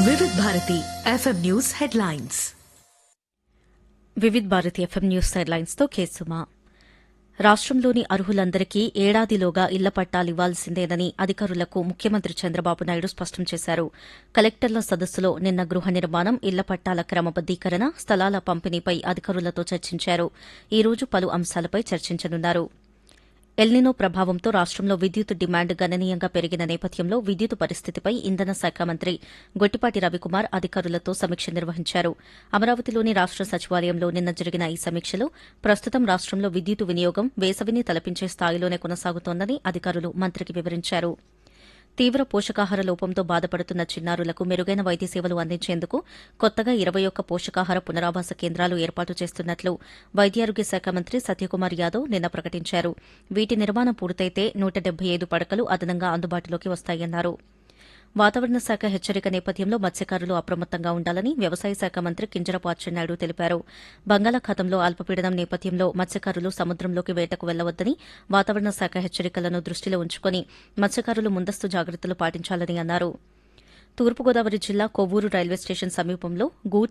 వివిధ Bharati FM news headlines Vividh Bharati FM news హెడ్లైన్స్తో కేసుమా రాష్ట్రంలోని అర్హులందరికీ ఏడాదిలోగా ఇళ్ల పట్టాలు ఇవ్వాల్సిందేనని అధికారులకు ముఖ్యమంత్రి చంద్రబాబు నాయుడు స్పష్టం చేశారు కలెక్టర్ల సదస్సులో నిన్న గృహ నిర్మాణం ఇళ్ల పట్టాల క్రమబద్దీకరణ స్థలాల పంపిణీపై అధికారులతో చర్చించారు ఈ రోజు పలు అంశాలపై చర్చించనున్నారు ఎల్నినో ప్రభావంతో రాష్ట్రంలో విద్యుత్ డిమాండ్ గణనీయంగా పెరిగిన నేపథ్యంలో విద్యుత్ పరిస్థితిపై ఇంధన శాఖ మంత్రి గొట్టిపాటి రవికుమార్ అధికారులతో సమీక్ష నిర్వహించారు అమరావతిలోని రాష్ట సచివాలయంలో నిన్న జరిగిన ఈ సమీక్షలో ప్రస్తుతం రాష్ట్రంలో విద్యుత్ వినియోగం వేసవిని తలపించే స్థాయిలోనే కొనసాగుతోందని అధికారులు మంత్రికి వివరించారు తీవ్ర పోషకాహార లోపంతో బాధపడుతున్న చిన్నారులకు మెరుగైన వైద్య సేవలు అందించేందుకు కొత్తగా ఇరవై ఒక్క పోషకాహార పునరావాస కేంద్రాలు ఏర్పాటు చేస్తున్నట్లు వైద్యారోగ్య శాఖ మంత్రి సత్యకుమార్ యాదవ్ నిన్న ప్రకటించారు వీటి నిర్మాణం పూర్తయితే నూట డెబ్బై ఐదు పడకలు అదనంగా అందుబాటులోకి వస్తాయన్నారు వాతావరణ శాఖ హెచ్చరిక నేపథ్యంలో మత్స్యకారులు అప్రమత్తంగా ఉండాలని వ్యవసాయ శాఖ మంత్రి కింజరపు అచ్చెన్నాయుడు తెలిపారు బంగాళాఖాతంలో అల్పపీడనం నేపథ్యంలో మత్స్యకారులు సముద్రంలోకి వేటకు వెళ్లవద్దని వాతావరణ శాఖ హెచ్చరికలను దృష్టిలో ఉంచుకుని మత్స్యకారులు ముందస్తు జాగ్రత్తలు పాటించాలని అన్నారు తూర్పుగోదావరి జిల్లా కొవ్వూరు రైల్వే స్టేషన్ సమీపంలో గూడ్స్